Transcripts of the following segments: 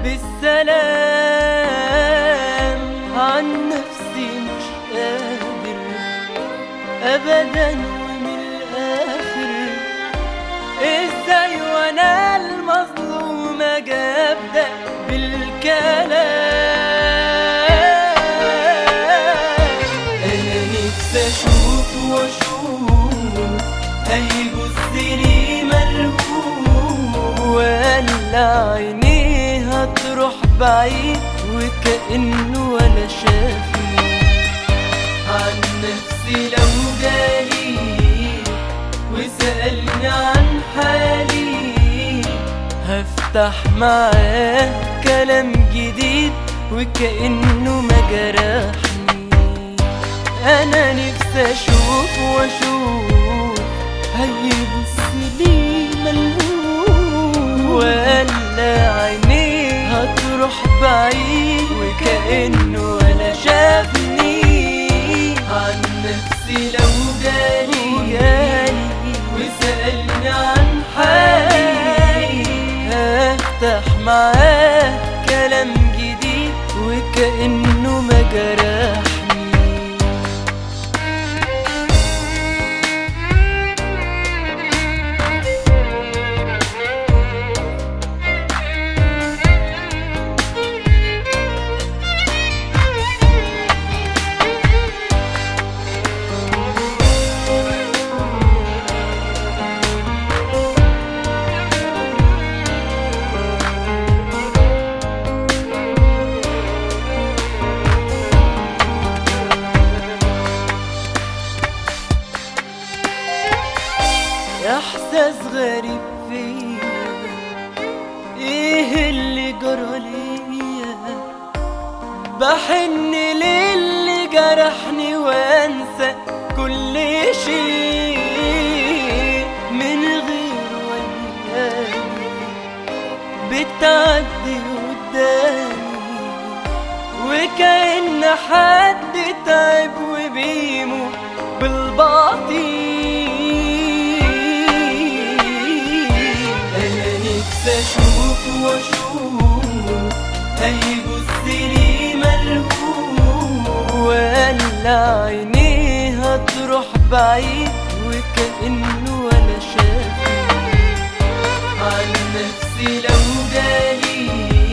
بالسلام عن نفسي مش قادر ابدا ومن الاخر ازاي وانا المظلومة جابدة بالكلام انا نفسي اشوف واشوف هيبص لي ملهوف ولا عينيها تروح بعيد وكأنه ولا شافني عن نفسي لو جالي وسألني عن حالي هفتح معاه كلام جديد وكأنه ما جرحني أنا نفسي أشوف وأشوف هيبص لي ملهوف ولا عينيه هتروح بعيد وكأنه ولا شافني عن نفسي لو جالي جالي وسألني عن حالي هفتح معاه كلام جديد وكأنه ما جرحني احساس غريب فيا ايه اللي جرى ليا بحن للي جرحني وانسى كل شيء من غير وياني بتعدي قدامي وكأن حد تعب وبيموت بالباطيل انا نفسي اشوف واشوف هيبص لي ملهوف ولا عينيها تروح بعيد وكأنه ولا شافني عن نفسي لو جالي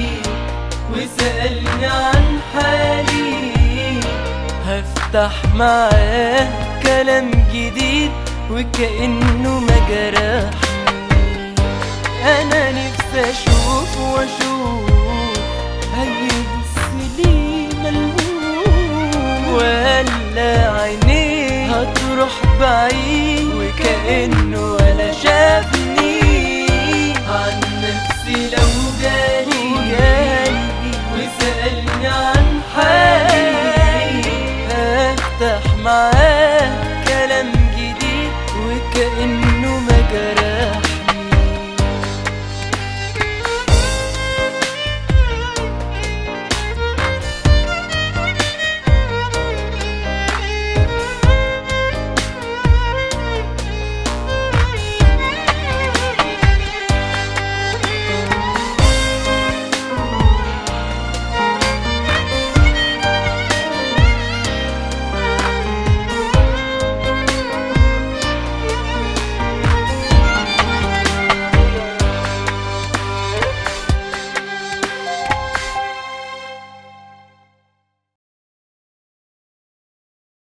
وسألني عن حالي هفتح معاه كلام جديد وكأنه ما جرحني أنا نفسي أشوف وأشوف هيبص لي ملهوف ولا عينيه هتروح بعيد وكأنه